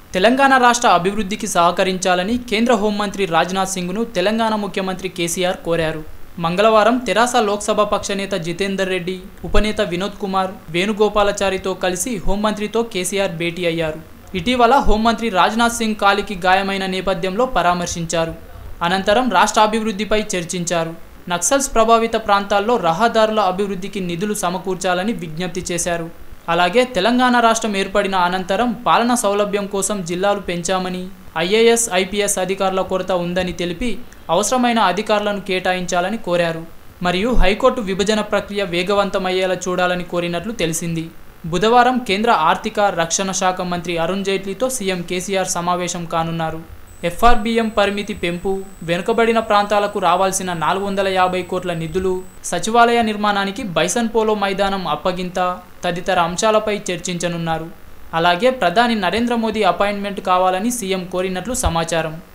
తెలంగాణ రాష్ట్ర అభివృద్ధికి సహకరించాలని కేంద్ర హోంమంత్రి రాజ్నాథ్ సింగ్ను తెలంగాణ ముఖ్యమంత్రి కేసీఆర్ కోరారు మంగళవారం తెరాస లోక్సభ పక్షనేత జితేందర్ రెడ్డి ఉపనేత వినోద్ కుమార్ వేణుగోపాలచారితో కలిసి హోంమంత్రితో కేసీఆర్ భేటీ అయ్యారు ఇటీవల హోంమంత్రి రాజ్నాథ్ సింగ్ కాలికి గాయమైన నేపథ్యంలో పరామర్శించారు అనంతరం రాష్ట్ర అభివృద్ధిపై చర్చించారు నక్సల్స్ ప్రభావిత ప్రాంతాల్లో రహదారుల అభివృద్ధికి నిధులు సమకూర్చాలని విజ్ఞప్తి చేశారు అలాగే తెలంగాణ రాష్ట్రం ఏర్పడిన అనంతరం పాలన సౌలభ్యం కోసం జిల్లాలు పెంచామని ఐఏఎస్ ఐపీఎస్ అధికారుల కొరత ఉందని తెలిపి అవసరమైన అధికారులను కేటాయించాలని కోరారు మరియు హైకోర్టు విభజన ప్రక్రియ వేగవంతమయ్యేలా చూడాలని కోరినట్లు తెలిసింది బుధవారం కేంద్ర ఆర్థిక రక్షణ శాఖ మంత్రి అరుణ్ జైట్లీతో సీఎం కేసీఆర్ సమావేశం కానున్నారు ఎఫ్ఆర్బిఎం పరిమితి పెంపు వెనుకబడిన ప్రాంతాలకు రావాల్సిన నాలుగు వందల యాభై కోట్ల నిధులు సచివాలయ నిర్మాణానికి బైసన్ పోలో మైదానం అప్పగింత తదితర అంశాలపై చర్చించనున్నారు అలాగే ప్రధాని నరేంద్ర మోదీ అపాయింట్మెంట్ కావాలని సీఎం కోరినట్లు సమాచారం